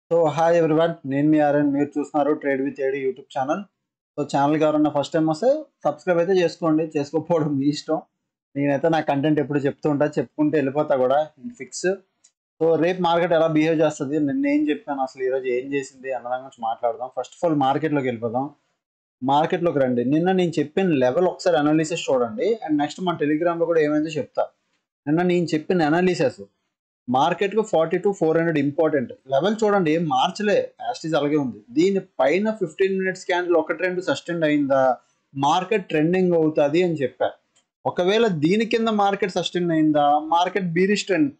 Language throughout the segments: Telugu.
సో హాయ్ ఎవ్రీవన్ నేను మీ ఆర్ఎన్ మీరు చూస్తున్నారు trade with AD YouTube channel so ఛానల్కి ఎవరన్నా ఫస్ట్ టైం వస్తే సబ్స్క్రైబ్ అయితే చేసుకోండి చేసుకోకపోవడం మీ ఇష్టం నేనైతే నా కంటెంట్ ఎప్పుడు చెప్తూ ఉంటా చెప్పుకుంటే వెళ్ళిపోతా కూడా ఫిక్స్ సో రేపు మార్కెట్ ఎలా బిహేవ్ చేస్తుంది నిన్న ఏం చెప్పాను అసలు ఈరోజు ఏం చేసింది అన్నదాని గురించి మాట్లాడదాం ఫస్ట్ ఆఫ్ ఆల్ మార్కెట్లోకి వెళ్ళిపోదాం మార్కెట్లోకి రండి నిన్న నేను చెప్పిన లెవెల్ ఒకసారి అనాలిసిస్ చూడండి అండ్ నెక్స్ట్ మన టెలిగ్రామ్లో కూడా ఏమైందో చెప్తా నిన్న నేను చెప్పిన అనాలిసిస్ మార్కెట్కు forty two four hundred important level చూడండి ఏం మార్చలే యాస్టీస్ అలాగే ఉంది దీని పైన ఫిఫ్టీన్ మినిట్స్ క్యాండిల్ ఒకటి రెండు సస్టెండ్ అయిందా మార్కెట్ ట్రెండింగ్ అవుతుంది అని చెప్పా ఒకవేళ దీని కింద మార్కెట్ సస్టెండ్ అయిందా market bearish trend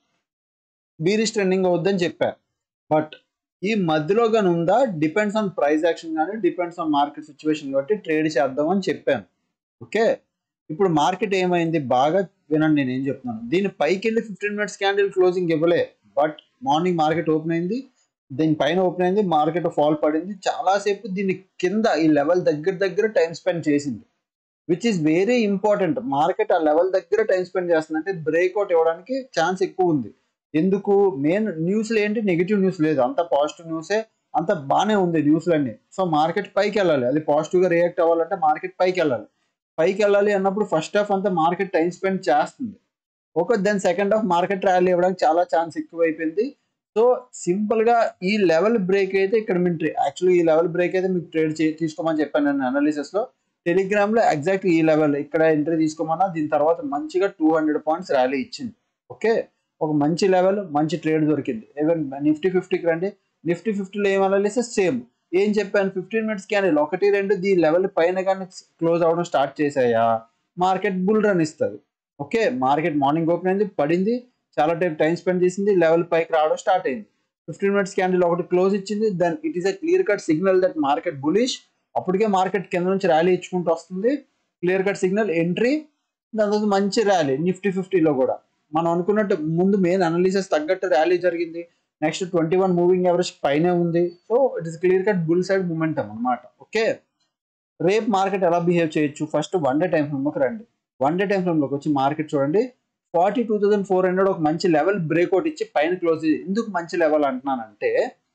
bearish trending అవుద్దని చెప్పా బట్ ఈ మధ్యలో కానీ ఉందా డిపెండ్స్ ఆన్ ప్రైస్ యాక్షన్ కానీ డిపెండ్స్ ఆన్ మార్కెట్ సిచ్యువేషన్ కాబట్టి ట్రేడ్ చేద్దామని చెప్పాను ఓకే ఇప్పుడు మార్కెట్ ఏమైంది బాగా వినండి నేను ఏం చెప్తున్నాను దీని పైకి వెళ్ళి ఫిఫ్టీన్ మినిట్స్ క్యాండిల్ క్లోజింగ్ ఇవ్వలే బట్ మార్నింగ్ మార్కెట్ ఓపెన్ అయింది దీని పైన ఓపెన్ అయింది మార్కెట్ ఫాల్ పడింది చాలాసేపు దీని కింద ఈ లెవెల్ దగ్గర దగ్గర టైం స్పెండ్ చేసింది which is very important market ఆ లెవెల్ దగ్గర టైం స్పెండ్ చేస్తుంది అంటే బ్రేక్అవుట్ ఇవ్వడానికి ఛాన్స్ ఎక్కువ ఉంది ఎందుకు మెయిన్ న్యూస్లో ఏంటి నెగిటివ్ న్యూస్ లేదు అంత పాజిటివ్ న్యూసే అంత బాగానే ఉంది న్యూస్లన్నీ సో మార్కెట్ పైకి వెళ్ళాలి అది పాజిటివ్గా రియాక్ట్ అవ్వాలంటే మార్కెట్ పైకి వెళ్ళాలి పైకి వెళ్ళాలి అన్నప్పుడు ఫస్ట్ హాఫ్ అంతా మార్కెట్ టైం స్పెండ్ చేస్తుంది okay then second half market rally ఇవ్వడానికి చాలా ఛాన్స్ ఎక్కువ అయిపోయింది సో సింపుల్గా ఈ లెవెల్ బ్రేక్ అయితే ఇక్కడ మీరు యాక్చువల్లీ ఈ లెవెల్ బ్రేక్ అయితే మీకు ట్రేడ్ చే తీసుకోమని చెప్పాను నేను అనాలిసిస్లో టెలిగ్రామ్లో ఎగ్జాక్ట్ ఈ లెవెల్ ఇక్కడ ఎంట్రీ తీసుకోమన్నా దీని తర్వాత మంచిగా టూ హండ్రెడ్ పాయింట్స్ ర్యాలీ ఇచ్చింది ఓకే ఒక మంచి లెవెల్ మంచి ట్రేడ్ దొరికింది ఈవెన్ నిఫ్టీ ఫిఫ్టీకి రండి నిఫ్టీ ఫిఫ్టీలో ఏం అనాలిసిస్ సేమ్ ఏం చెప్పాను ఫిఫ్టీన్ మినిట్స్ క్యాండిల్ ఒకటి రెండు దీ లెవెల్ పైన కానీ క్లోజ్ అవ్వడం స్టార్ట్ చేసాయా మార్కెట్ బుల్ రన్ ఇస్తుంది ఓకే మార్కెట్ మార్నింగ్ ఓపెన్ అయింది పడింది చాలా టైం టైం స్పెండ్ చేసింది లెవెల్ పైకి రావడం స్టార్ట్ అయింది ఫిఫ్టీన్ మినిట్స్ క్యాండిల్ ఒకటి క్లోజ్ ఇచ్చింది then it is a clear cut signal that market bullish అప్పటికే మార్కెట్ కింద నుంచి ర్యాలీ ఇచ్చుకుంటూ వస్తుంది క్లియర్ కట్ సిగ్నల్ ఎంట్రీ దాని తర్వాత మంచి ర్యాలీ నిఫ్టీ ఫిఫ్టీలో కూడా మనం అనుకున్నట్టు ముందు మెయిన్ అనాలిసిస్ తగ్గట్టు ర్యాలీ జరిగింది next twenty one moving average పైనే ఉంది so it is clear cut bull side momentum అనమాట ఓకే రేపు మార్కెట్ ఎలా బిహేవ్ చేయొచ్చు ఫస్ట్ వన్ డే టైం ఫ్రేమ్లోకి రండి వన్ డే టైం ఫ్రేమ్లోకి వచ్చి మార్కెట్ చూడండి forty two thousand four hundred ఒక మంచి లెవెల్ బ్రేక్అవుట్ ఇచ్చి పైన క్లోజ్ ఎందుకు మంచి లెవెల్ అంటున్నానంటే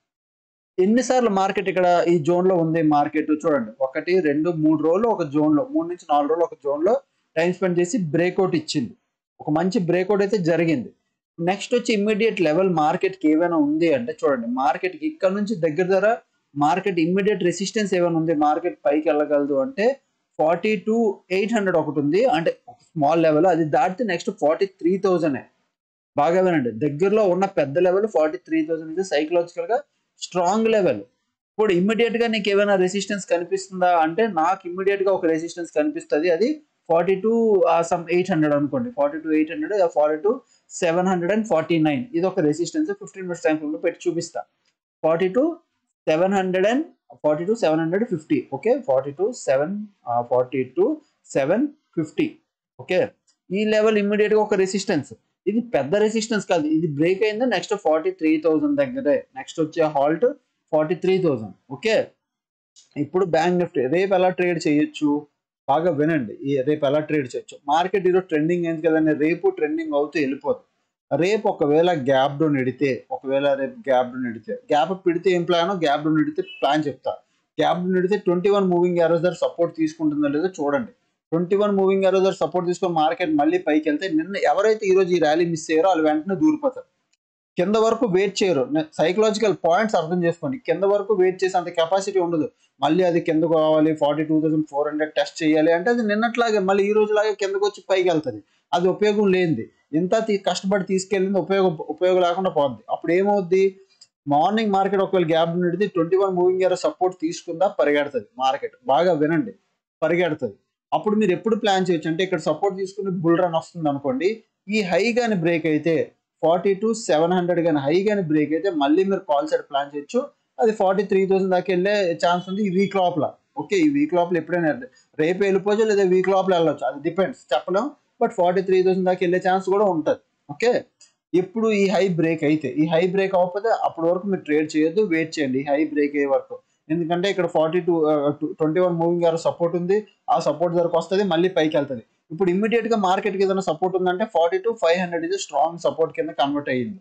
ఎన్నిసార్లు మార్కెట్ ఇక్కడ ఈ జోన్లో ఉంది మార్కెట్ చూడండి ఒకటి రెండు మూడు రోజులు ఒక జోన్లో మూడు నుంచి నాలుగు రోజులు ఒక జోన్లో టైం స్పెండ్ చేసి బ్రేక్అవుట్ ఇచ్చింది ఒక మంచి బ్రేక్అవుట్ అయితే జరిగింది నెక్స్ట్ వచ్చి ఇమ్మీడియట్ లెవెల్ మార్కెట్కి ఏమైనా ఉంది అంటే చూడండి మార్కెట్కి ఇక్కడ నుంచి దగ్గర దగ్గర మార్కెట్ ఇమ్మీడియట్ రెసిస్టెన్స్ ఏమైనా ఉంది మార్కెట్ పైకి వెళ్ళగలదు అంటే ఫార్టీ టూ ఎయిట్ హండ్రెడ్ ఒకటి ఉంది అంటే స్మాల్ లెవెల్ అది దాటితే నెక్స్ట్ ఫార్టీ త్రీ థౌజండ్ బాగా వినండి దగ్గరలో ఉన్న పెద్ద లెవెల్ ఫార్టీ త్రీ థౌజండ్ ఇది సైకలాజికల్గా స్ట్రాంగ్ లెవెల్ ఇప్పుడు ఇమ్మీడియట్ గా నీకు ఏమైనా రెసిస్టెన్స్ కనిపిస్తుందా అంటే నాకు ఇమ్మీడియట్ గా ఒక రెసిస్టెన్స్ కనిపిస్తుంది అది forty two some eight hundred అనుకోండి forty two eight hundred forty two seven hundred and forty nine ఇది ఒక రెసిస్టెన్స్ ఫిఫ్టీన్ మినిట్స్ టైం ఫ్రేమ్లో పెట్టి చూపిస్తా forty two seven hundred and forty two seven hundred fifty okay forty two seven forty two seven fifty okay ఈ లెవెల్ ఇమ్మీడియట్గా ఒక రెసిస్టెన్స్ ఇది పెద్ద రెసిస్టెన్స్ కాదు ఇది బ్రేక్ అయింది నెక్స్ట్ ఫార్టీ త్రీ థౌసండ్ దగ్గరే నెక్స్ట్ వచ్చే halt forty three thousand okay ఇప్పుడు బ్యాంక్ నిఫ్టీ రేపు ఎలా ట్రేడ్ చేయొచ్చు బాగా వినండి ఈ రేపు ఎలా ట్రేడ్ చేయొచ్చు మార్కెట్ ఈరోజు ట్రెండింగ్ అయింది కదండి రేపు ట్రెండింగ్ అవుతూ వెళ్ళిపోతుంది రేపు ఒకవేళ గ్యాప్ డౌన్ ఎడితే ఒకవేళ రేపు గ్యాప్ డౌన్ ఎడితే గ్యాప్ పెడితే ఏం ప్లాన్ గ్యాప్ డౌన్ ఎడితే ప్లాన్ చెప్తా గ్యాప్ డౌన్ ఎడితే ట్వంటీ వన్ మూవింగ్ యారోస్ దగ్గర సపోర్ట్ తీసుకుంటుందో లేదో చూడండి ట్వంటీ వన్ మూవింగ్ యారోస్ దగ్గర సపోర్ట్ తీసుకొని మార్కెట్ మళ్ళీ పైకి వెళ్తే నిన్న ఎవరైతే ఈరోజు ఈ ర్యాలీ మిస్ అయ్యారో వాళ్ళు వెంటనే దూరిపోతారు కింద వరకు వెయిట్ చేయరు సైకలాజికల్ పాయింట్స్ అర్థం చేసుకోండి కింద వరకు వెయిట్ చేసే అంత కెపాసిటీ ఉండదు మళ్ళీ అది కిందకు రావాలి forty two thousand four hundred test చేయాలి అంటే అది నిన్నట్లాగే మళ్ళీ ఈ రోజులాగే కిందకు వచ్చి పైకి వెళ్తుంది అది ఉపయోగం లేనిది ఇంత కష్టపడి తీసుకెళ్ళింది ఉపయోగం ఉపయోగం లేకుండా పోద్ది అప్పుడు ఏమవుద్ది మార్నింగ్ మార్కెట్ ఒకవేళ గ్యాప్ నుండి twenty one moving average support తీసుకుందా పరిగెడుతుంది మార్కెట్ బాగా వినండి పరిగెడుతుంది అప్పుడు మీరు ఎప్పుడు ప్లాన్ చేయొచ్చు అంటే ఇక్కడ సపోర్ట్ తీసుకుని బుల్ రన్ వస్తుంది అనుకోండి ఈ హై కానీ బ్రేక్ అయితే ఫార్టీ టు సెవెన్ హండ్రెడ్ కానీ హై కానీ బ్రేక్ అయితే మళ్ళీ మీరు కాల్ సైడ్ ప్లాన్ చేయొచ్చు అది ఫార్టీ త్రీ థౌసండ్ దాకా వెళ్ళే ఛాన్స్ ఉంది ఈ వీక్ లోపల ఓకే ఈ వీక్ లోపల ఎప్పుడైనా రేపు వెళ్ళిపోవచ్చు లేదా వీక్ లోపల వెళ్ళొచ్చు అది డిపెండ్స్ చెప్పలేం బట్ ఫార్టీ త్రీ థౌసండ్ దాకా వెళ్ళే ఛాన్స్ కూడా ఉంటుంది ఓకే ఎప్పుడు ఈ హై బ్రేక్ అయితే ఈ హై బ్రేక్ అవ్వకపోతే అప్పటి వరకు మీరు ట్రేడ్ చేయొద్దు వెయిట్ చేయండి ఈ హై బ్రేక్ అయ్యే వరకు ఎందుకంటే ఇక్కడ forty two twenty one moving గారు సపోర్ట్ ఉంది ఆ సపోర్ట్ దగ్గరకు వస్తుంది మళ్ళీ పైకి వెళ్తుంది ఇప్పుడు ఇమ్మీడియట్ గా మార్కెట్కి ఏదైనా సపోర్ట్ ఉందంటే ఫార్టీ టు ఫైవ్ హండ్రెడ్ ఇది స్ట్రాంగ్ సపోర్ట్ కింద కన్వర్ట్ అయ్యింది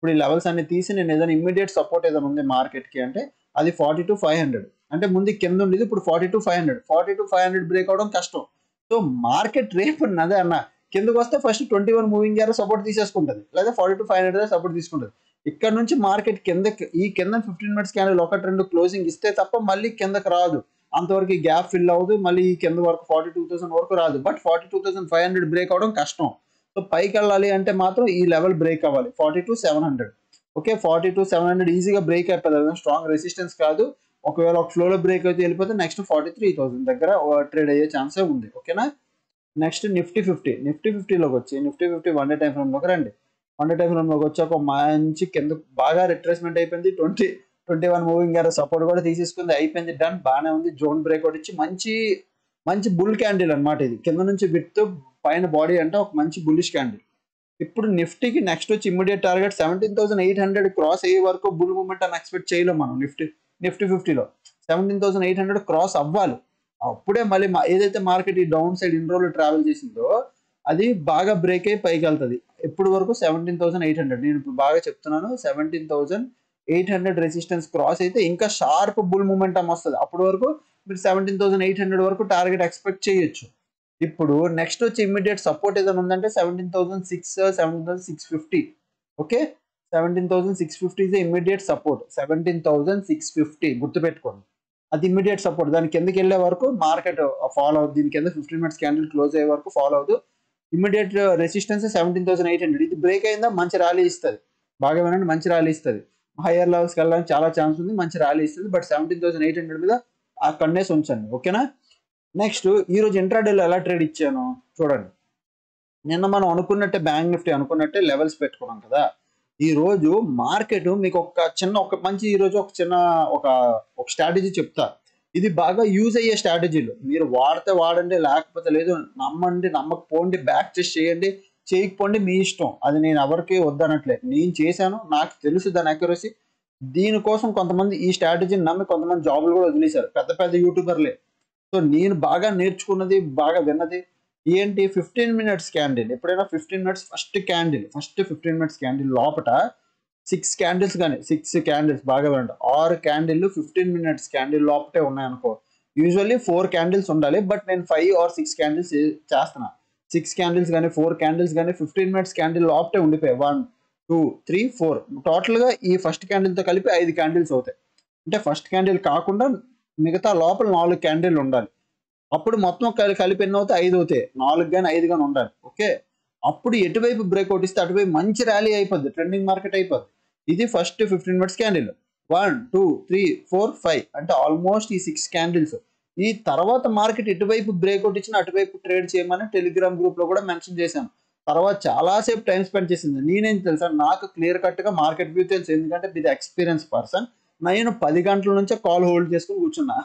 ఇప్పుడు ఈ లెవెల్స్ అన్ని తీసి నేను ఏదైనా ఇమ్మీడియట్ సపోర్ట్ ఏదైనా ఉంది మార్కెట్కి అంటే అది ఫార్టీ టు ఫైవ్ హండ్రెడ్ అంటే ముందు కింద ఉండేది ఇప్పుడు forty two five hundred forty two five hundred break అవడం కష్టం సో మార్కెట్ రేపు అదే అన్న కిందకు వస్తే first twenty one moving average support తీసేసుకుంటుంది లేదా forty two five hundred support తీసుకుంటుంది ఇక్కడ నుంచి మార్కెట్ కింద ఈ కింద ఫిఫ్టీన్ మినిట్స్ క్యాండిల్ ఒకటి రెండు క్లోజింగ్ ఇస్తే తప్ప మళ్ళీ కిందకి రాదు అంతవరకు గ్యాప్ ఫిల్ అవ్వదు మళ్ళీ ఈ కింద వరకు ఫార్టీ టూ థౌసండ్ వరకు రాదు but forty two thousand five hundred break అవడం కష్టం సో పైకి వెళ్ళాలి అంటే మాత్రం ఈ లెవెల్ బ్రేక్ అవ్వాలి forty two seven hundred okay forty two seven hundred ఈజీగా బ్రేక్ అయిపోతుంది స్ట్రాంగ్ రెసిస్టెన్స్ కాదు ఒకవేళ ఒక ఫ్లోలో బ్రేక్ అయితే వెళ్ళిపోతే నెక్స్ట్ ఫార్టీ త్రీ థౌసండ్ దగ్గర ట్రేడ్ అయ్యే ఛాన్సే ఉంది ఓకేనా నెక్స్ట్ నిఫ్టీ ఫిఫ్టీ నిఫ్టీ ఫిఫ్టీలోకి వచ్చి Nifty fifty one day time ఫ్రేమ్లోకి రండి వన్ డే టైం ఫ్రేమ్లోకి వచ్చి ఒక మంచి కింద బాగా రిట్రేస్మెంట్ అయిపోయింది ట్వంటీ ట్వంటీ వన్ మూవింగ్ గారు సపోర్ట్ కూడా తీసేసుకుంది అయిపోయింది డన్ బాగానే ఉంది జోన్ బ్రేక్అవుట్ ఇచ్చి మంచి మంచి బుల్ క్యాండిల్ అనమాట ఇది కింద నుంచి విత్ పైన బాడీ అంటే ఒక మంచి బుల్లిష్ క్యాండిల్ ఇప్పుడు నిఫ్టీకి నెక్స్ట్ వచ్చి immediate target seventeen thousand eight hundred cross అయ్యే వరకు బుల్ మూమెంట్ అని ఎక్స్పెక్ట్ చేయలేం మనం నిఫ్టీ నిఫ్టీ ఫిఫ్టీలో seventeen thousand eight hundred cross అవ్వాలి అప్పుడే మళ్ళీ మా- ఏదైతే మార్కెట్ ఈ డౌన్ సైడ్ ఇన్ని రోజులు ట్రావెల్ చేసిందో అది బాగా బ్రేక్ అయ్యి పైకి వెళ్తుంది ఇప్పుడు వరకు సెవెంటీన్ థౌసండ్ ఎయిట్ హండ్రెడ్ నేను ఇప్పుడు బాగా చెప్తున్నాను seventeen thousand eight hundred resistance cross అయితే ఇంకా షార్ప్ బుల్ మూమెంటం వస్తుంది అప్పటి వరకు మీరు సెవెంటీన్ థౌసండ్ ఎయిట్ హండ్రెడ్ వరకు టార్గెట్ ఎక్స్పెక్ట్ చేయొచ్చు ఇప్పుడు నెక్స్ట్ వచ్చి ఇమ్మీడియట్ సపోర్ట్ ఏదైనా ఉందంటే seventeen thousand six seventeen thousand six fifty okay seventeen thousand six fifty is immediate support seventeen thousand six fifty గుర్తుపెట్టుకోండి అది ఇమ్మీడియట్ సపోర్ట్ దాని కిందకి వెళ్ళే వరకు మార్కెట్ ఫాలో అవుతుంది దీని కింద ఫిఫ్టీన్ మినిట్స్ క్యాండిల్ క్లోజ్ అయ్యే వరకు ఫాలో అవుతూ immediate resistance seventeen thousand eight hundred ఇది బ్రేక్ అయిందా మంచి ర్యాలీ ఇస్తుంది బాగా వినండి మంచి ర్యాలీ ఇస్తుంది హైయర్ లెవెల్స్కి వెళ్ళడానికి చాలా ఛాన్స్ ఉంది మంచి ర్యాలీ ఇస్తుంది but seventeen thousand eight hundred మీద ఆ కన్నేసి ఉంచండి ఓకేనా నెక్స్ట్ ఈ రోజు ఇంట్రాడేలో ఎలా ట్రేడ్ ఇచ్చాను చూడండి నిన్న మనం అనుకున్నట్టే బ్యాంక్ నిఫ్టీ అనుకున్నట్టే లెవెల్స్ పెట్టుకున్నాం కదా ఈ రోజు మార్కెట్ మీకు ఒక చిన్న ఒక మంచి ఈ రోజు ఒక చిన్న ఒక ఒక స్ట్రాటజీ చెప్తా ఇది బాగా యూజ్ అయ్యే స్ట్రాటజీలు మీరు వాడితే వాడండి లేకపోతే లేదు నమ్మండి నమ్మకపోండి బ్యాక్ టెస్ట్ చేయండి చేయకపోండి మీ ఇష్టం అది నేను ఎవరికి వద్దనట్లే నేను చేశాను నాకు తెలుసు దాని అక్యురసీ దీనికోసం కొంతమంది ఈ స్ట్రాటజీని నమ్మి కొంతమంది జాబులు కూడా వదిలేశారు పెద్ద పెద్ద యూట్యూబర్లే సో నేను బాగా నేర్చుకున్నది బాగా విన్నది ఏంటి ఫిఫ్టీన్ మినిట్స్ క్యాండిల్ ఎప్పుడైనా fifteen minutes first candle first fifteen minutes candle లోపట సిక్స్ క్యాండిల్స్ కానీ సిక్స్ క్యాండిల్స్ బాగా వినండి ఆరు క్యాండిల్ ఫిఫ్టీన్ మినిట్స్ క్యాండిల్ లోపటే ఉన్నాయనుకో యూజువల్లీ ఫోర్ క్యాండిల్స్ ఉండాలి బట్ నేను ఫైవ్ ఆర్ సిక్స్ క్యాండిల్స్ చేస్తున్నా సిక్స్ క్యాండిల్స్ కానీ ఫోర్ క్యాండిల్స్ కానీ ఫిఫ్టీన్ మినిట్స్ క్యాండిల్ లోపటే ఉండిపోయాయి వన్ టూ త్రీ ఫోర్ టోటల్గా ఈ ఫస్ట్ క్యాండిల్తో కలిపి ఐదు క్యాండిల్స్ అవుతాయి అంటే ఫస్ట్ క్యాండిల్ కాకుండా మిగతా లోపల నాలుగు క్యాండిల్ ఉండాలి అప్పుడు మొత్తం కలి- కలిపి ఎన్ని అవుతాయి ఐదు అవుతాయి నాలుగు కానీ ఐదు కానీ ఉండాలి ఓకే అప్పుడు ఎటువైపు బ్రేక్అవుట్ ఇస్తే అటువైపు మంచి ర్యాలీ అయిపోద్ది ట్రెండింగ్ మార్కెట్ అయిపోద్ది ఇది first fifteen minutes candle one two three four five అంటే ఆల్మోస్ట్ ఈ సిక్స్ క్యాండిల్స్ ఈ తర్వాత మార్కెట్ ఎటువైపు బ్రేక్అవుట్ ఇచ్చినా అటువైపు ట్రేడ్ చేయమని టెలిగ్రామ్ గ్రూప్ లో కూడా మెన్షన్ చేశాను తర్వాత చాలాసేపు టైం స్పెండ్ చేసింది నేనేం తెలుసా నాకు క్లియర్ కట్ గా మార్కెట్ వ్యూ తెలుసు ఎందుకంటే ఇది ఎక్స్పీరియన్స్ పర్సన్ నేను పది గంటల నుంచే కాల్ హోల్డ్ చేసుకుని కూర్చున్నా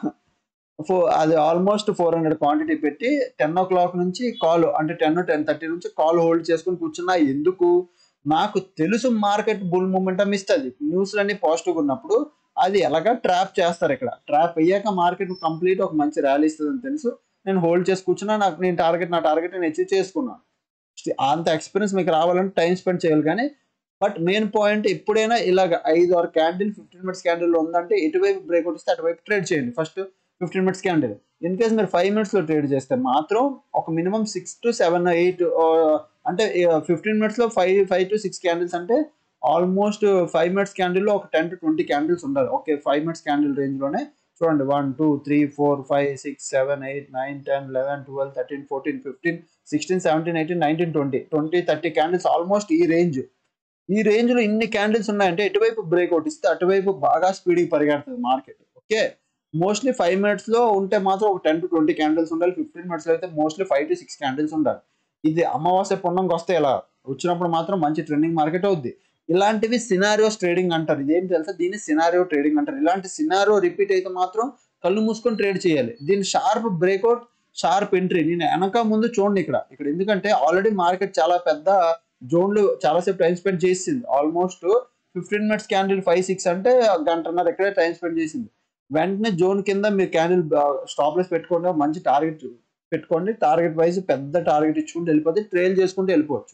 ఫో అది ఆల్మోస్ట్ ఫోర్ హండ్రెడ్ క్వాంటిటీ పెట్టి టెన్ ఓ క్లాక్ నుంచి కాల్ అంటే టెన్ టెన్ థర్టీ నుంచి కాల్ హోల్డ్ చేసుకుని కూర్చున్నా ఎందుకు నాకు తెలుసు మార్కెట్ బుల్ మూమెంటం ఇస్తుంది న్యూస్లు అన్ని పాజిటివ్గా ఉన్నప్పుడు అది ఎలాగా ట్రాప్ చేస్తారు ఇక్కడ ట్రాప్ అయ్యాక మార్కెట్ కంప్లీట్ ఒక మంచి ర్యాలీ ఇస్తుందని తెలుసు నేను హోల్డ్ చేసి కూర్చున్నా నాకు నేను టార్గెట్ నా టార్గెట్ నేను అచీవ్ చేసుకున్నాను అంత ఎక్స్పీరియన్స్ మీకు రావాలంటే టైం స్పెండ్ చేయాలి కానీ బట్ మెయిన్ పాయింట్ ఎప్పుడైనా ఇలాగ ఐదు ఆరు క్యాండిల్ ఫిఫ్టీన్ మినిట్స్ క్యాండిల్ ఉందంటే ఎటువైపు బ్రేక్అవుట్ ఇస్తే అటువైపు ట్రేడ్ చేయండి first fifteen minutes candle in case మీరు ఫైవ్ మినిట్స్లో ట్రేడ్ చేస్తే మాత్రం ఒక minimum six to seven eight అంటే ఫిఫ్టీన్ మినిట్స్లో five five to six candles అంటే ఆల్మోస్ట్ ఫైవ్ మినిట్స్ క్యాండిల్లో ఒక టెన్ టు ట్వంటీ క్యాండిల్స్ ఉండాలి ఓకే ఫైవ్ మినిట్స్ క్యాండిల్ రేంజ్లోనే చూడండి one two three four five six seven eight nine ten eleven twelve thirteen fourteen fifteen sixteen seventeen eighteen nineteen twenty twenty thirty candles almost ఈ రేంజ్ ఈ రేంజ్ లో ఇన్ని క్యాండిల్స్ ఉన్నాయంటే ఎటువైపు బ్రేక్అవుట్ ఇస్తే అటువైపు బాగా స్పీడ్గా పరిగెడుతుంది market okay mostly five minutes లో ఉంటే మాత్రం ఒక టెన్ టు ట్వంటీ క్యాండిల్స్ ఉండాలి ఫిఫ్టీన్ మినిట్స్ లో అయితే mostly five to six candles ఉండాలి ఇది అమావాస్య పుణ్యంకి వస్తే ఇలా వచ్చినప్పుడు మాత్రం మంచి ట్రెండింగ్ మార్కెట్ అవుద్ది ఇలాంటివి సినారియోస్ ట్రేడింగ్ అంటారు ఇదేం తెలుసా దీన్ని సినారియో ట్రేడింగ్ అంటారు ఇలాంటి సినారియో రిపీట్ అయితే మాత్రం కళ్ళు మూసుకొని ట్రేడ్ చేయాలి దీని షార్ప్ బ్రేక్అవుట్ షార్ప్ ఎంట్రీ నేను వెనక ముందు చూడండి ఇక్కడ ఇక్కడ ఎందుకంటే ఆల్రెడీ మార్కెట్ చాలా పెద్ద జోన్లు చాలాసేపు టైం స్పెండ్ చేసింది almost fifteen minutes candle five six అంటే గంటన్నర ఇక్కడే టైం స్పెండ్ చేసింది వెంటనే జోన్ కింద మీరు క్యాండిల్ స్టాప్ లెస్ పెట్టుకోండి మంచి టార్గెట్ పెట్టుకోండి టార్గెట్ వైజ్ పెద్ద టార్గెట్ ఇచ్చుకుంటూ వెళ్ళిపోతే ట్రైల్ చేసుకుంటూ వెళ్ళిపోవచ్చు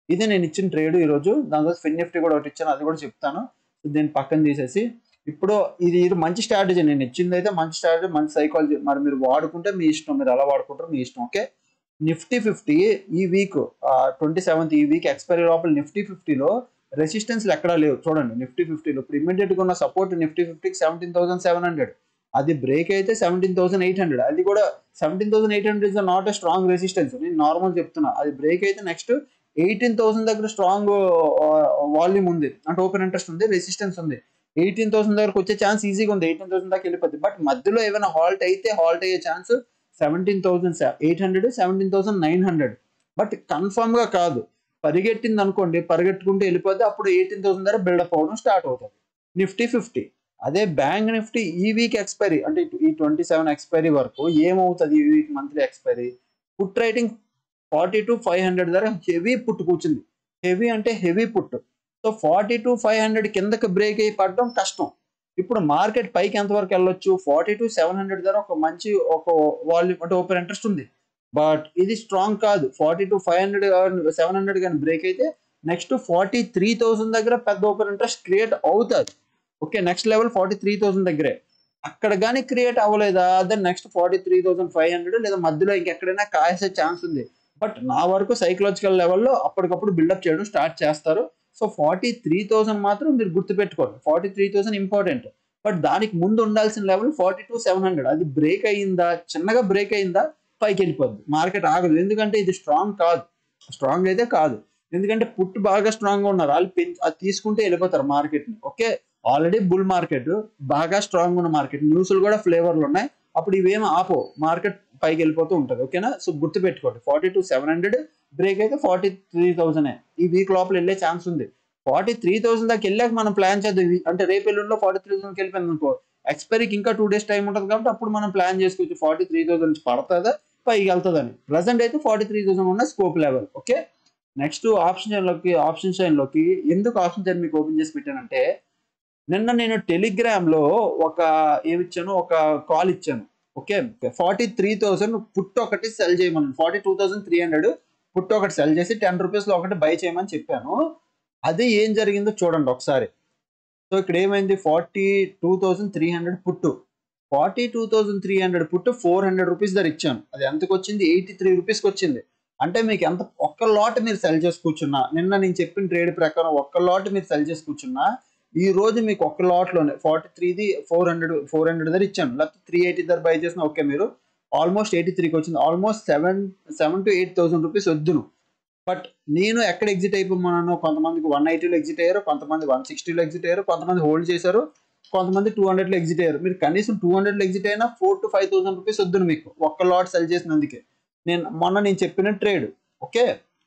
ఇది నేను ఇచ్చిన ట్రేడ్ ఈరోజు దాని తర్వాత ఫిన్ నిఫ్టీ కూడా ఒకటి ఇచ్చాను అది కూడా చెప్తాను దీన్ని పక్కన తీసేసి ఇప్పుడు ఇది ఇది మంచి స్ట్రాటజీ నేను ఇచ్చింది అయితే మంచి స్ట్రాటజీ మంచి సైకాలజీ మరి మీరు వాడుకుంటే మీ ఇష్టం మీరు ఎలా వాడుకుంటారో మీ ఇష్టం ఓకే నిఫ్టీ ఫిఫ్టీ ఈ వీక్ ట్వంటీ సెవెంత్ ఈ వీక్ ఎక్స్పైరీ లోపల నిఫ్టీ ఫిఫ్టీలో రెసిస్టెన్స్ ఎక్కడా లేవు చూడండి నిఫ్టీ ఫిఫ్టీలో ఇప్పుడు ఇమీడియట్గా ఉన్న సపోర్ట్ నిఫ్టీ ఫిఫ్టీకి సెవెంటీన్ థౌసండ్ సెవెన్ హండ్రెడ్ అది బ్రేక్ అయితే సెవెంటీన్ థౌసండ్ ఎయిట్ హండ్రెడ్ అది కూడా seventeen thousand eight hundred is not a strong resistance నేను నార్మల్ చెప్తున్నా అది బ్రేక్ అయితే నెక్స్ట్ ఎయిటీన్ థౌసండ్ దగ్గర స్ట్రాంగ్ వాల్యూమ్ ఉంది అంటే ఓపెన్ ఇంట్రెస్ట్ ఉంది రెసిస్టెన్స్ ఉంది ఎయిటీన్ థౌసండ్ దగ్గరకు వచ్చే ఛాన్స్ ఈజీగా ఉంది ఎయిటీన్ థౌసండ్ దాకా వెళ్ళిపోద్ది బట్ మధ్యలో ఏమైనా హాల్ట్ అయితే హాల్ట్ అయ్యే chance seventeen thousand eight hundred seventeen thousand nine hundred but confirm గా కాదు పరిగెట్టింది అనుకోండి పరిగెట్టుకుంటూ వెళ్ళిపోతే అప్పుడు ఎయిటీన్ థౌసండ్ దగ్గర బిల్డప్ అవ్వడం స్టార్ట్ అవుతుంది నిఫ్టీ ఫిఫ్టీ అదే బ్యాంక్ నిఫ్టీ ఈ వీక్ ఎక్స్పైరీ అంటే ఈ ట్వంటీ సెవెన్ ఎక్స్పైరీ వరకు ఏమవుతుంది ఈ week monthly expiry put writing forty two five hundred ధర హెవీ పుట్ కూర్చుంది హెవీ అంటే heavy put so forty two five hundred కిందకి బ్రేక్ అయ్యి పడడం కష్టం ఇప్పుడు మార్కెట్ పైకి ఎంతవరకు వెళ్ళొచ్చు ఫార్టీ టు సెవెన్ హండ్రెడ్ ధర ఒక మంచి ఒక వాల్యూమ్ అంటే ఓపెన్ ఇంట్రెస్ట్ ఉంది బట్ ఇది స్ట్రాంగ్ కాదు forty two five hundred seven hundred కానీ బ్రేక్ అయితే నెక్స్ట్ ఫార్టీ త్రీ థౌసండ్ దగ్గర పెద్ద ఓపెన్ ఇంట్రెస్ట్ క్రియేట్ అవుతుంది okay next level forty three thousand దగ్గరే అక్కడ కానీ క్రియేట్ అవ్వలేదా then next forty three thousand five hundred లేదా మధ్యలో ఇంకెక్కడైనా కాసే ఛాన్స్ ఉంది బట్ నా వరకు సైకలాజికల్ లెవెల్లో అప్పటికప్పుడు బిల్డప్ చేయడం స్టార్ట్ చేస్తారు సో ఫార్టీ త్రీ థౌసండ్ మాత్రం మీరు గుర్తుపెట్టుకోండి forty three thousand important but దానికి ముందు ఉండాల్సిన level forty two seven hundred అది బ్రేక్ అయ్యిందా చిన్నగా బ్రేక్ అయ్యిందా పైకి వెళ్ళిపోద్ది మార్కెట్ ఆగదు ఎందుకంటే ఇది స్ట్రాంగ్ కాదు స్ట్రాంగ్ అయితే కాదు ఎందుకంటే పుట్ బాగా స్ట్రాంగ్ గా ఉన్నారు వాళ్ళు పెంచి అది తీసుకుంటే వెళ్ళిపోతారు మార్కెట్ ని ఓకే ఆల్రెడీ బుల్ మార్కెట్ బాగా స్ట్రాంగ్ ఉన్న మార్కెట్ న్యూస్లు కూడా ఫ్లేవర్లు ఉన్నాయి అప్పుడు ఇవేం ఆపో మార్కెట్ పైకి వెళ్ళిపోతూ ఉంటుంది ఓకేనా సో గుర్తు పెట్టుకోండి forty two seven hundred break అయితే ఫార్టీ త్రీ థౌసండ్ ఈ వీక్ లోపల వెళ్ళే ఛాన్స్ ఉంది ఫార్టీ త్రీ థౌసండ్ దాకా వెళ్ళాక మనం ప్లాన్ చేద్దాం ఈ- అంటే రేపు ఎల్లుండిలో ఫార్టీ త్రీ థౌసండ్కి వెళ్ళిపోయింది అనుకో ఎక్స్పైరీకి ఇంకా టూ డేస్ టైం ఉంటుంది కాబట్టి అప్పుడు మనం ప్లాన్ చేసుకోవచ్చు ఫార్టీ త్రీ థౌసండ్ నుంచి పడుతుందా పైకి వెళ్తుందని ప్రజెంట్ అయితే ఫార్టీ త్రీ థౌసండ్ ఉన్న scope level okay next option లోకి ఆప్షన్ లోకి ఎందుకు ఆప్షన్ చైన్ మీకు ఓపెన్ చేసి పెట్టానంటే నిన్న నేను టెలిగ్రామ్ లో ఒక ఏమిచ్చాను ఒక కాల్ ఇచ్చాను okay forty three thousand put ఒకటి సెల్ చేయమని forty two thousand three hundred put ఒకటి సెల్ చేసి టెన్ రూపీస్ లో ఒకటి బై చేయమని చెప్పాను అదే ఏం జరిగిందో చూడండి ఒకసారి సో ఇక్కడ ఏమైంది forty two thousand three hundred put forty two thousand three hundred put four hundred rupees ధర ఇచ్చాను అది ఎంతకు వచ్చింది ఎయిటీ త్రీ రూపీస్కి వచ్చింది అంటే మీకు ఎంత ఒక్క లాట్ మీరు సెల్ చేసి కూర్చున్నా నిన్న నేను చెప్పిన ట్రేడ్ ప్రకారం ఒక్క లాట్ మీరు సెల్ చేసి కూర్చున్నా ఈ రోజు మీకు ఒక్క లాట్లోనే ఫార్టీ త్రీది ఫోర్ హండ్రెడ్ ఫోర్ హండ్రెడ్ ధర ఇచ్చాను లేకపోతే త్రీ ఎయిటీ ధర బై చేసిన ఓకే మీరు ఆల్మోస్ట్ ఎయిటీ త్రీకి వచ్చింది almost seven seven to eight thousand rupees వద్దును బట్ నేను ఎక్కడ ఎగ్జిట్ అయిపోమన్నాను కొంతమందికి వన్ ఎయిటీలో ఎగ్జిట్ అయ్యారు కొంతమంది వన్ సిక్స్టీలో ఎగ్జిట్ అయ్యారు కొంతమంది హోల్డ్ చేశారు కొంతమంది టూ హండ్రెడ్లో ఎగ్జిట్ అయ్యారు మీరు కనీసం టూ హండ్రెడ్లో ఎగ్జిట్ అయినా four to five thousand rupees వద్దును మీకు ఒక్క లాట్ సెల్ చేసినందుకే నేను మొన్న నేను చెప్పిన ట్రేడ్ ఓకే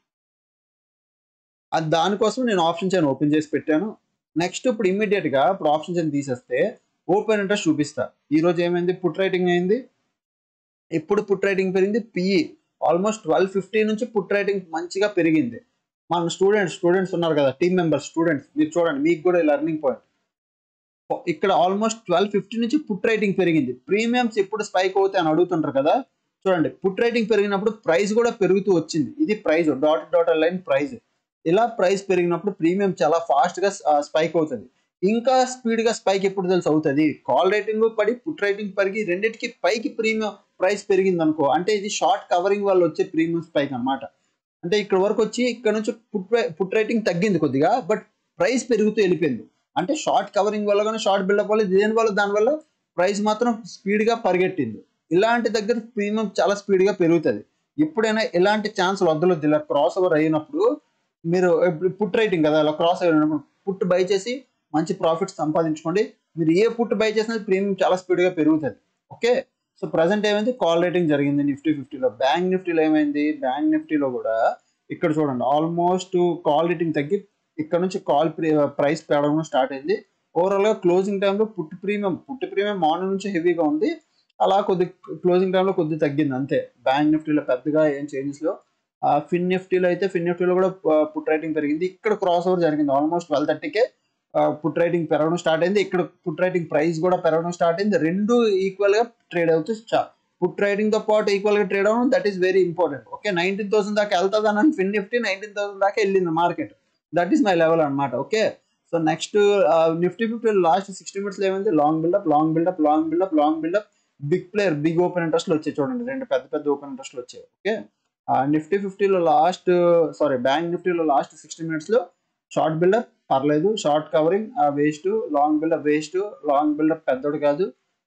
అది దానికోసం నేను ఆప్షన్ చైన్ ఓపెన్ చేసి పెట్టాను నెక్స్ట్ ఇప్పుడు ఇమ్మీడియట్ గా ఇప్పుడు ఆప్షన్ చైన్ తీసేస్తే ఓపెన్ ఇంట్రెస్ట్ చూపిస్తా ఈ రోజు ఏమైంది పుట్ రైటింగ్ అయింది ఇప్పుడు పుట్ రైటింగ్ పెరిగింది పిఈ ఆల్మోస్ట్ ట్వెల్వ్ ఫిఫ్టీ నుంచి పుట్ రైటింగ్ మంచిగా పెరిగింది మన స్టూడెంట్స్ స్టూడెంట్స్ ఉన్నారు కదా టీమ్ మెంబర్స్ స్టూడెంట్స్ మీరు చూడండి మీకు కూడా లెర్నింగ్ పాయింట్ ఇక్కడ ఆల్మోస్ట్ ట్వెల్వ్ ఫిఫ్టీ నుంచి పుట్ రైటింగ్ పెరిగింది ప్రీమియమ్స్ ఎప్పుడు స్పైక్ అవుతాయి అని అడుగుతుంటారు కదా చూడండి పుట్ రైటింగ్ పెరిగినప్పుడు ప్రైస్ కూడా పెరుగుతూ వచ్చింది ఇది price dot dot line price ఇలా ప్రైస్ పెరిగినప్పుడు ప్రీమియం చాలా ఫాస్ట్ గా స్పైక్ అవుతుంది ఇంకా స్పీడ్ గా స్పైక్ ఎప్పుడు తెలుసు అవుతుంది కాల్ రేటింగ్ పడి పుట్ రేటింగ్ పెరిగి రెండింటికి పైకి ప్రీమియం ప్రైస్ పెరిగింది అనుకో అంటే ఇది షార్ట్ కవరింగ్ వల్ల వచ్చే ప్రీమియం స్పైక్ అన్నమాట అంటే ఇక్కడ వరకు వచ్చి ఇక్కడ నుంచి పుట్ పుట్ రేటింగ్ తగ్గింది కొద్దిగా బట్ ప్రైస్ పెరుగుతూ వెళ్ళిపోయింది అంటే షార్ట్ కవరింగ్ వల్ల కానీ షార్ట్ బిల్డప్ వల్ల దేని వల్ల దానివల్ల ప్రైస్ మాత్రం స్పీడ్ గా పరిగెట్టింది ఇలాంటి దగ్గర ప్రీమియం చాలా స్పీడ్ గా పెరుగుతుంది ఎప్పుడైనా ఎలాంటి ఛాన్స్ వద్దలొద్దు ఇలా క్రాస్ ఓవర్ అయినప్పుడు మీరు పుట్ రైటింగ్ కదా అలా క్రాస్ అయినప్పుడు పుట్ బై చేసి మంచి ప్రాఫిట్ సంపాదించుకోండి మీరు ఏ పుట్ బై చేసినా ప్రీమియం చాలా స్పీడ్ గా పెరుగుతుంది ఓకే సో ప్రజెంట్ ఏమైంది కాల్ రేటింగ్ జరిగింది నిఫ్టీ ఫిఫ్టీలో బ్యాంక్ నిఫ్టీలో ఏమైంది బ్యాంక్ నిఫ్టీలో కూడా ఇక్కడ చూడండి ఆల్మోస్ట్ కాల్ రేటింగ్ తగ్గి ఇక్కడ నుంచి కాల్ ప్రైస్ పెరగడం స్టార్ట్ అయింది ఓవరాల్ గా క్లోజింగ్ టైంలో put premium put premium morning నుంచి హెవీగా ఉంది అలా కొద్ది క్లోజింగ్ టైంలో కొద్ది తగ్గింది అంతే బ్యాంక్ నిఫ్టీలో పెద్దగా ఏం చేంజెస్ లో ఫిన్ నిఫ్టీలో అయితే ఫిన్ నిఫ్టీలో కూడా పుట్ రైటింగ్ పెరిగింది ఇక్కడ క్రాస్ ఓవర్ జరిగింది ఆల్మోస్ట్ ట్వెల్వ్ థర్టీకే పుట్ రైటింగ్ పెరగడం స్టార్ట్ అయింది ఇక్కడ పుట్ రైటింగ్ ప్రైస్ కూడా పెరగడం స్టార్ట్ అయింది రెండు ఈక్వల్ గా ట్రేడ్ అవుతూ పుట్ ట్రేడింగ్ తో పాటు ఈక్వల్ గా ట్రేడ్ అవ్వడం that is very important okay nineteen thousand దాకా వెళ్తుంది అని ఫిన్ నిఫ్టీ నైన్టీన్ థౌసండ్ దాకా వెళ్ళింది market that is my level అనమాట okay so next Nifty fifty last sixty minutes ఏమైంది long buildup long buildup long buildup long buildup big player big open ఇంట్రెస్ట్లు వచ్చాయి చూడండి రెండు పెద్ద పెద్ద ఓపెన్ ఇంట్రెస్ట్లు వచ్చాయి ఓకే నిఫ్టీ ఫిఫ్టీలో లాస్ట్ సారీ బ్యాంక్ నిఫ్టీలో లాస్ట్ సిక్స్టీ మినిట్స్లో షార్ట్ బిల్డప్ పర్లేదు short covering waste long buildup waste long buildup పెద్దోడు కాదు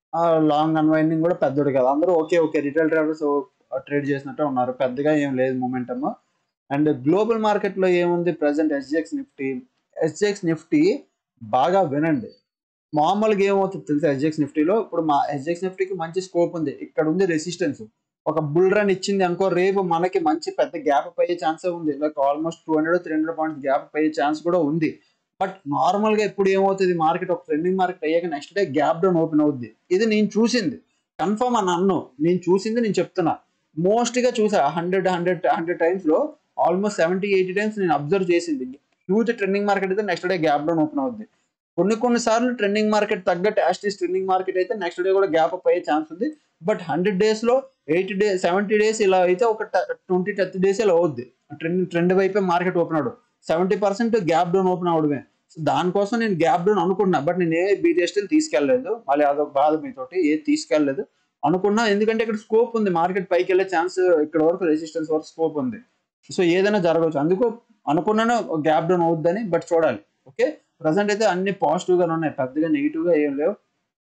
లాంగ్ అన్వైండింగ్ కూడా పెద్దోడు కాదు అందరూ okay okay retail traders trade చేసినట్టే ఉన్నారు పెద్దగా ఏం లేదు మొమెంటమ్ అండ్ గ్లోబల్ మార్కెట్లో ఏముంది present SGX Nifty SGX Nifty బాగా వినండి మామూలుగా ఏమవుతుంది తెలుసా ఎస్జిఎక్స్ నిఫ్టీలో ఇప్పుడు మా ఎస్జిఎక్స్ నిఫ్టీకి మంచి స్కోప్ ఉంది ఇక్కడ ఉంది రెసిస్టెన్స్ ఒక బుల్ రన్ ఇచ్చింది అనుకో రేపు మనకి మంచి పెద్ద గ్యాప్ అయ్యే ఛాన్స్ ఉంది like almost two hundred three hundred points gap అయ్యే ఛాన్స్ కూడా ఉంది బట్ నార్మల్ గా ఇప్పుడు ఏమవుతుంది మార్కెట్ ఒక ట్రెండింగ్ మార్కెట్ అయ్యాక next day gap down open అవుద్ది ఇది నేను చూసింది కన్ఫర్మ్ అని అన్ను నేను చూసింది నేను చెప్తున్నా మోస్ట్ గా చూసా హండ్రెడ్ హండ్రెడ్ హండ్రెడ్ టైమ్స్ లో ఆల్మోస్ట్ సెవెంటీ ఎయిటీ టైమ్స్ నేను అబ్జర్వ్ చేసింది హ్యూజ్ ట్రెండింగ్ మార్కెట్ అయితే next day gap down open అవుద్ది కొన్ని కొన్ని సార్లు ట్రెండింగ్ మార్కెట్ తగ్గట్టు యాస్టీస్ ట్రెండింగ్ మార్కెట్ అయితే నెక్స్ట్ డే కూడా గ్యాప్ అప్ అయ్యే ఛాన్స్ ఉంది బట్ హండ్రెడ్ డేస్ లో ఎయిటీ డే సెవెంటీ డేస్ ఇలా అయితే ఒక ట్వంటీ థర్టీ డేస్ ఇలా అవుద్ది ట్రెండ్ ట్రెండ్ వైపే మార్కెట్ ఓపెన్ అవడం seventy percent gap down open అవడమే సో దానికోసం నేను గ్యాప్ డౌన్ అనుకున్నా బట్ నేను ఏ బీటీఎస్టీలు తీసుకెళ్ళలేదు మళ్ళీ అదొక బాధ మీతోటి ఏది తీసుకెళ్ళలేదు అనుకున్నా ఎందుకంటే ఇక్కడ స్కోప్ ఉంది మార్కెట్ పైకి వెళ్ళే ఛాన్స్ ఇక్కడ వరకు రెసిస్టెన్స్ వరకు స్కోప్ ఉంది సో ఏదైనా జరగవచ్చు అందుకు అనుకున్నాను గ్యాప్ డౌన్ అవుద్దని బట్ చూడాలి ఓకే ప్రజెంట్ అయితే అన్ని పాజిటివ్ గానే ఉన్నాయి పెద్దగా నెగిటివ్ గా ఏం లేవు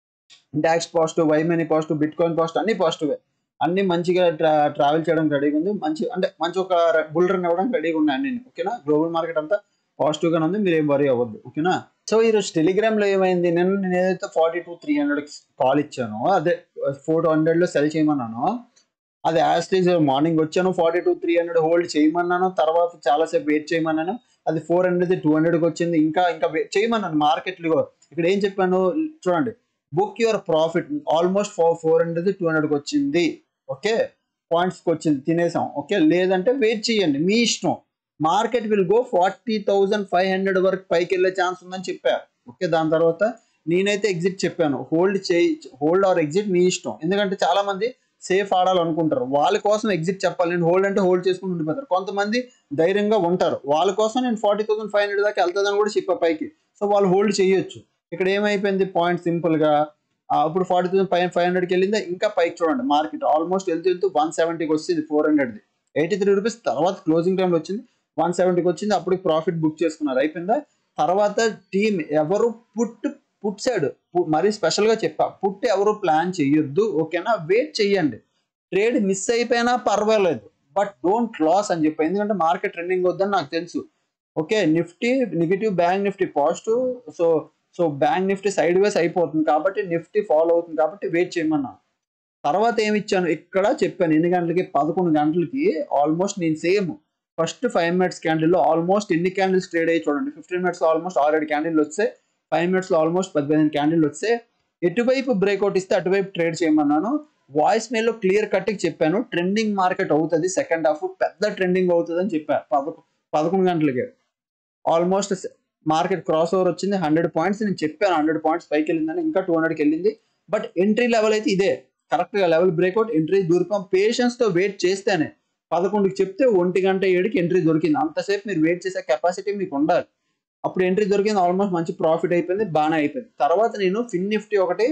డాక్స్ పాజిటివ్ వైమనీ పాజిటివ్ బిట్ కాయిన్ పాజిటివ్ అన్ని పాజిటివ్ అన్ని మంచిగా ట్రా ట్రావెల్ చేయడానికి రెడీగా ఉంది మంచి అంటే మంచి ఒక బుల్ రన్ అవ్వడానికి రెడీగా ఉన్నాయి అన్ని ఓకేనా గ్లోబల్ మార్కెట్ అంతా పాజిటివ్ గానే ఉంది మీరు ఏం వరీ అవ్వద్దు ఓకేనా సో ఈరోజు టెలిగ్రామ్ లో ఏమైంది నేను నేను ఏదైతే forty two three hundred call ఇచ్చానో అదే ఫోర్ హండ్రెడ్ లో సెల్ చేయమన్నాను అది యాస్టేజ్ మార్నింగ్ వచ్చాను forty two three hundred hold చేయమన్నాను తర్వాత చాలాసేపు వెయిట్ చేయమన్నాను అది ఫోర్ హండ్రెడ్ టూ హండ్రెడ్కి వచ్చింది ఇంకా ఇంకా చేయమన్నాను మార్కెట్లో ఇక్కడ ఏం చెప్పాను చూడండి book your profit almost four four hundred two హండ్రెడ్కి వచ్చింది ఓకే పాయింట్స్కి వచ్చింది తినేసాం ఓకే లేదంటే వెయిట్ చేయండి మీ ఇష్టం market will go forty thousand five hundred వరకు పైకి వెళ్ళే ఛాన్స్ ఉందని చెప్పారు ఓకే దాని తర్వాత నేనైతే ఎగ్జిట్ చెప్పాను హోల్డ్ చేయి హోల్డ్ ఆర్ ఎగ్జిట్ మీ ఇష్టం ఎందుకంటే చాలా మంది సేఫ్ ఆడాలనుకుంటారు వాళ్ళ కోసం ఎగ్జిట్ చెప్పాలి నేను హోల్డ్ అంటే హోల్డ్ చేసుకుని ఉండిపోతారు కొంతమంది ధైర్యంగా ఉంటారు వాళ్ళ కోసం నేను ఫార్టీ థౌసండ్ ఫైవ్ హండ్రెడ్ దాకా వెళ్తుందని కూడా చెప్పా పైకి సో వాళ్ళు హోల్డ్ చేయొచ్చు ఇక్కడ ఏమైపోయింది పాయింట్ సింపుల్గా ఇప్పుడు ఫార్టీ థౌసండ్ ఫైవ్ ఫైవ్ హండ్రెడ్కి వెళ్ళిందా ఇంకా పైకి చూడండి మార్కెట్ ఆల్మోస్ట్ వెళ్తూ వెళ్తూ వన్ సెవెంటీకి వచ్చింది ఫోర్ హండ్రెడ్ది ఎయిటీ త్రీ రూపీస్ తర్వాత క్లోజింగ్ టైంలో వచ్చింది వన్ సెవెంటీకి వచ్చింది అప్పుడు ప్రాఫిట్ బుక్ చేసుకున్నారు అయిపోయిందా తర్వాత టీమ్ ఎవరు పుట్ పుట్ సైడ్ మరీ స్పెషల్గా చెప్పా పుట్ ఎవరు ప్లాన్ చేయొద్దు ఓకేనా వెయిట్ చెయ్యండి ట్రేడ్ మిస్ అయిపోయినా పర్వాలేదు బట్ డోంట్ లాస్ అని చెప్పి ఎందుకంటే మార్కెట్ ట్రెండింగ్ వద్దని నాకు తెలుసు okay Nifty negative bank Nifty positive so so bank Nifty sideways అయిపోతుంది కాబట్టి నిఫ్టీ ఫాలో అవుతుంది కాబట్టి వెయిట్ చేయమన్నా తర్వాత ఏమి ఇచ్చాను ఇక్కడ చెప్పాను ఎన్ని గంటలకి పదకొండు గంటలకి ఆల్మోస్ట్ నేను సేమ్ ఫస్ట్ ఫైవ్ మినిట్స్ క్యాండిల్లో ఆల్మోస్ట్ ఎన్ని క్యాండిల్స్ ట్రేడ్ అయ్యి చూడండి fifteen minutes almost already candle వస్తే ఫైవ్ మినిట్స్లో ఆల్మోస్ట్ పది పదిహేను క్యాండిల్ వస్తే ఎటువైపు బ్రేక్అవుట్ ఇస్తే అటువైపు ట్రేడ్ చేయమన్నాను వాయిస్ మెయిల్లో క్లియర్ కట్కి చెప్పాను ట్రెండింగ్ మార్కెట్ అవుతుంది సెకండ్ హాఫ్ పెద్ద ట్రెండింగ్ అవుతుంది అని చెప్పాను పదకొ పదకొండు గంటలకి ఆల్మోస్ట్ మార్కెట్ క్రాస్ ఓవర్ వచ్చింది హండ్రెడ్ పాయింట్స్ నేను చెప్పాను హండ్రెడ్ పాయింట్స్ పైకి వెళ్ళిందని ఇంకా టూ హండ్రెడ్కి వెళ్ళింది బట్ ఎంట్రీ లెవెల్ అయితే ఇదే కరెక్ట్గా లెవెల్ బ్రేక్అవుట్ ఎంట్రీ దూరిపాం పేషెన్స్తో వెయిట్ చేస్తేనే పదకొండుకి చెప్తే ఒంటి గంట ఏడుకి ఎంట్రీ దొరికింది అంతసేపు మీరు వెయిట్ చేసే కెపాసిటీ మీకు ఉండాలి అప్పుడు ఎంట్రీ దొరికింది ఆల్మోస్ట్ మంచి ప్రాఫిట్ అయిపోయింది బాగానే అయిపోయింది తర్వాత నేను ఫిన్ నిఫ్టీ ఒకటి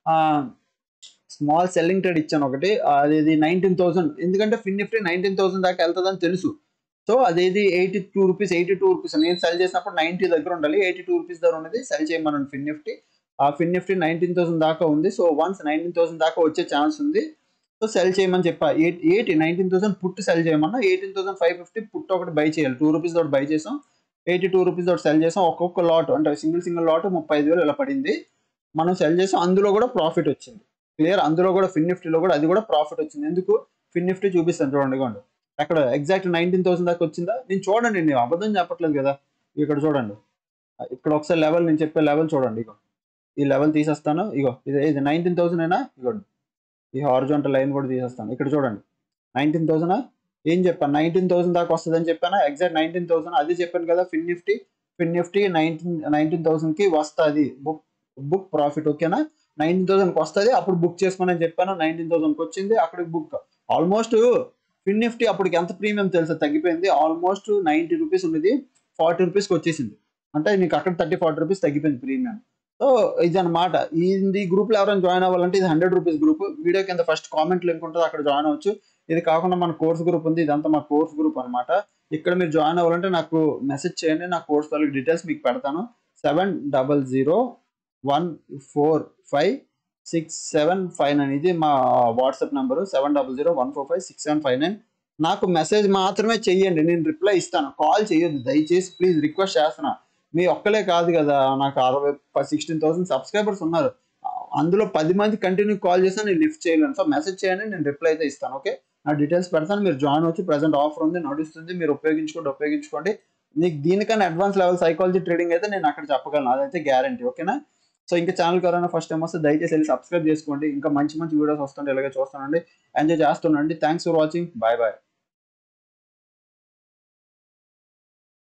స్మాల్ సెల్లింగ్ ట్రేడ్ ఇచ్చాను ఒకటి అది నైన్టీన్ థౌసండ్ ఎందుకంటే ఫిన్ నిఫ్టీ నైన్టీన్ థౌసండ్ దాకా వెళ్తుందని తెలుసు సో అదేది eighty two rupees eighty two rupees నేను సెల్ చేసినప్పుడు నైన్టీ దగ్గర ఉండాలి ఎయిటీ టూ రూపీస్ దగ్గర ఉన్నది సెల్ చేయమన్నాను ఫిన్ నిఫ్టీ ఆ ఫిన్ నిఫ్టీ నైన్టీన్ థౌసండ్ దాకా ఉంది సో వన్స్ నైన్టీన్ థౌసండ్ దాకా వచ్చే ఛాన్స్ ఉంది సో సెల్ చేయమని చెప్పా eight eighty nineteen thousand put sell చేయమన్నా eighteen thousand five fifty put ఒకటి బై చేయాలి టూ రూపీస్ తోటి బై చేసాం ఎయిటీ టూ రూపీస్ తోటి సెల్ చేసాం ఒక్కొక్క లాట్ అంటే సింగిల్ సింగిల్ లాట్ ముప్పై ఐదు వేలు ఇలా పడింది మనం సెల్ చేసాం అందులో కూడా ప్రాఫిట్ వచ్చింది క్లియర్ అందులో కూడా ఫిన్ నిఫ్టీలో కూడా అది కూడా ప్రాఫిట్ వచ్చింది ఎందుకు ఫిన్ నిఫ్టీ చూపిస్తాను చూడండి ఇవ్వండి అక్కడ ఎగ్జాక్ట్ నైన్టీన్ థౌసండ్ దాకా వచ్చిందా నేను చూడండి నేను అబద్ధం చెప్పట్లేదు కదా ఇక్కడ చూడండి ఇక్కడ ఒకసారి లెవెల్ నేను చెప్పే లెవెల్ చూడండి ఇగో ఈ లెవెల్ తీసేస్తాను ఇగో ఇది ఇది నైన్టీన్ థౌసండ్ అయినా ఇగోండి ఈ హార్జోంటల్ లైన్ కూడా తీసేస్తాను ఇక్కడ చూడండి నైన్టీన్ థౌసండ్ ఏం చెప్పాను నైన్టీన్ థౌసండ్ దాకా వస్తుంది అని చెప్పాను ఎగ్జాక్ట్ నైన్టీన్ థౌసండ్ అది చెప్పాను కదా Fin Nifty Fin Nifty nineteen nineteen థౌసండ్కి వస్తుంది బుక్ బుక్ ప్రాఫిట్ ఓకేనా నైన్టీన్ థౌసండ్కి వస్తుంది అప్పుడు బుక్ చేసుకుని అని చెప్పాను నైన్టీన్ థౌసండ్కి వచ్చింది అక్కడికి బుక్ ఆల్మోస్ట్ ఫిన్ నిఫ్టీ అప్పటికి ఎంత ప్రీమియం తెలుసా తగ్గిపోయింది ఆల్మోస్ట్ నైంటీ రూపీస్ ఉండేది ఫార్టీ రూపీస్కి వచ్చేసింది అంటే నీకు అక్కడ థర్టీ ఫార్టీ రూపీస్ తగ్గిపోయింది ప్రీమియం సో ఇది అనమాట ఈ గ్రూప్లో ఎవరైనా జాయిన్ అవ్వాలంటే ఇది హండ్రెడ్ రూపీస్ గ్రూప్ వీడియో కింద ఫస్ట్ కామెంట్ లింక్ ఉంటుంది అక్కడ జాయిన్ అవ్వచ్చు ఇది కాకుండా మన కోర్స్ గ్రూప్ ఉంది ఇదంతా మా కోర్స్ గ్రూప్ అనమాట ఇక్కడ మీరు జాయిన్ అవ్వాలంటే నాకు మెసేజ్ చేయండి నా కోర్స్ వాళ్ళకి డీటెయిల్స్ మీకు పెడతాను seven double zero one four five six seven five nine ఇది మా WhatsApp number seven double zero one four five six seven five nine నాకు మెసేజ్ మాత్రమే చెయ్యండి నేను రిప్లై ఇస్తాను కాల్ చేయొద్దు దయచేసి ప్లీజ్ రిక్వెస్ట్ చేస్తున్నా మీ ఒక్కలే కాదు కదా నాకు అరవై సిక్స్టీన్ థౌసండ్ సబ్స్క్రైబర్స్ ఉన్నారు అందులో పది మంది కంటిన్యూ కాల్ చేసినా నేను లిఫ్ట్ చేయలేను సో మెసేజ్ చేయండి నేను రిప్లై అయితే ఇస్తాను ఓకే నా డీటెయిల్స్ పెడతాను మీరు జాయిన్ వచ్చి ప్రజెంట్ ఆఫర్ ఉంది నడుస్తుంది మీరు ఉపయోగించుకోండి ఉపయోగించుకోండి నీకు దీనికన్నా అడ్వాన్స్ లెవెల్ సైకాలజీ ట్రేడింగ్ అయితే నేను అక్కడ చెప్పగలను అదైతే గ్యారంటీ ఓకేనా సో ఇంకా ఛానల్ ఎవరైనా ఫస్ట్ టైం వస్తే దయచేసి వెళ్ళి సబ్స్క్రైబ్ చేసుకోండి ఇంకా మంచి మంచి వీడియోస్ వస్తుంటే ఇలాగే చూస్తానండి ఎంజాయ్ చేస్తుండండి thanks for watching bye bye